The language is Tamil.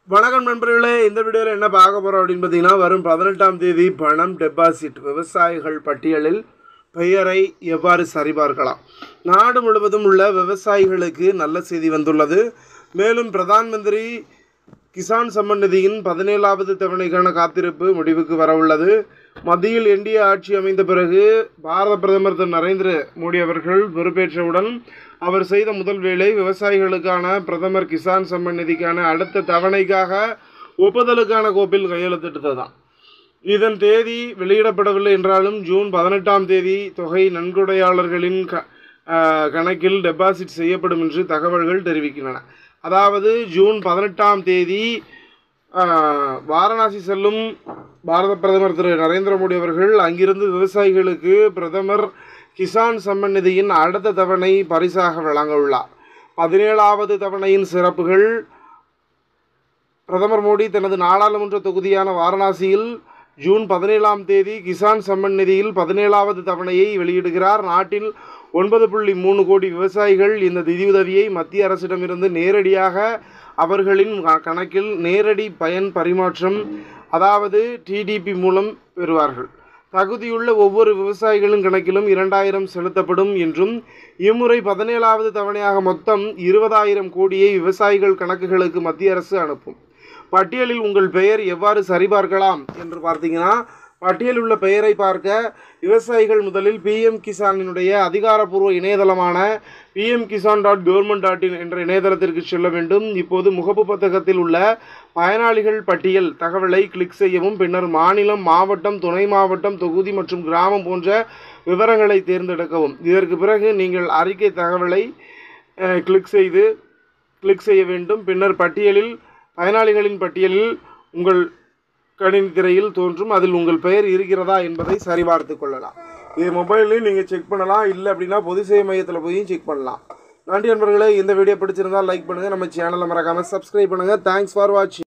வணக்கம் நண்பர்களே இந்த வீடியோவில் என்ன பார்க்க போகிறோம் அப்படின்னு பார்த்தீங்கன்னா வரும் பதினெட்டாம் தேதி பணம் டெபாசிட் விவசாயிகள் பட்டியலில் பெயரை எவ்வாறு சரிபார்க்கலாம் நாடு முழுவதும் உள்ள விவசாயிகளுக்கு நல்ல செய்தி வந்துள்ளது மேலும் பிரதான் மந்திரி கிசான் சம்மன் நிதியின் பதினேழாவது தவணைக்கான காத்திருப்பு முடிவுக்கு வரவுள்ளது மத்தியில் என்டிஏ ஆட்சி அமைந்த பிறகு பாரத பிரதமர் திரு நரேந்திர மோடி அவர்கள் பொறுப்பேற்றவுடன் அவர் செய்த முதல் வேலை விவசாயிகளுக்கான பிரதமர் கிசான் சம்மன் நிதிக்கான அடுத்த தவணைக்காக ஒப்புதலுக்கான கோப்பில் கையெழுத்திட்டது தான் இதன் தேதி வெளியிடப்படவில்லை என்றாலும் ஜூன் பதினெட்டாம் தேதி தொகை நன்கொடையாளர்களின் க ஆஹ் கணக்கில் டெபாசிட் செய்யப்படும் என்று தகவல்கள் தெரிவிக்கின்றன அதாவது ஜூன் பதினெட்டாம் தேதி ஆஹ், வாரணாசி செல்லும் பாரத பிரதமர் திரு நரேந்திர மோடி அவர்கள் அங்கிருந்து விவசாயிகளுக்கு பிரதமர் கிசான் சம்மன் நிதியின் அடுத்த தவணை பரிசாக வழங்க உள்ளார் பதினேழாவது தவணையின் சிறப்புகள் பிரதமர் மோடி தனது நாடாளுமன்ற தொகுதியான வாரணாசியில் ஜூன் பதினேழாம் தேதி கிசான் சம்மன் நிதியில் பதினேழாவது தவணையை வெளியிடுகிறார் நாட்டில் ஒன்பது புள்ளி மூணு கோடி விவசாயிகள் இந்த நிதியுதவியை மத்திய அரசிடமிருந்து நேரடியாக அவர்களின் க- கணக்கில் நேரடி பயன் பரிமாற்றம் அதாவது டிடிபி மூலம் பெறுவார்கள் தகுதியுள்ள ஒவ்வொரு விவசாயிகளின் கணக்கிலும் இரண்டாயிரம் செலுத்தப்படும் என்றும் இம்முறை பதினேழாவது தவணையாக மொத்தம் இருபதாயிரம் கோடியை விவசாயிகள் கணக்குகளுக்கு மத்திய அரசு அனுப்பும் பட்டியலில் உங்கள் பெயர் எவ்வாறு சரிபார்க்கலாம் என்று பார்த்தீங்கன்னா பட்டியலில் உள்ள பெயரை பார்க்க விவசாயிகள் முதலில் பிஎம் கிசானினுடைய அதிகாரப்பூர்வ இணையதளமான PM Kisan dot government dot in என்ற இணையதளத்திற்கு செல்ல வேண்டும் இப்போது முகப்பு புத்தகத்தில் உள்ள பயனாளிகள் பட்டியல் தகவலை கிளிக் செய்யவும் பின்னர் மாநிலம் மாவட்டம் துணை மாவட்டம் தொகுதி மற்றும் கிராமம் போன்ற விவரங்களை தேர்ந்தெடுக்கவும் இதற்கு பிறகு நீங்கள் அறிக்கை தகவலை அஹ், கிளிக் செய்து கிளிக் செய்ய வேண்டும் பின்னர் பட்டியலில் பயனாளிகளின் பட்டியலில் உங்கள் கணினி திரையில் தோன்றும் அதில் உங்கள் பெயர் இருக்கிறதா என்பதை சரிபார்த்து கொள்ளலாம் இது மொபைல்லையும் நீங்கள் செக் பண்ணலாம் இல்லை அப்படின்னா பொது சேவை மையத்தில் போய் செக் பண்ணலாம் நன்றி நண்பர்களே இந்த வீடியோ பிடிச்சிருந்தால் லைக் பண்ணுங்கள் நம்ம சேனலை மறக்காமல் சப்ஸ்கிரைப் பண்ணுங்கள் தேங்க்ஸ் ஃபார் வாட்சிங்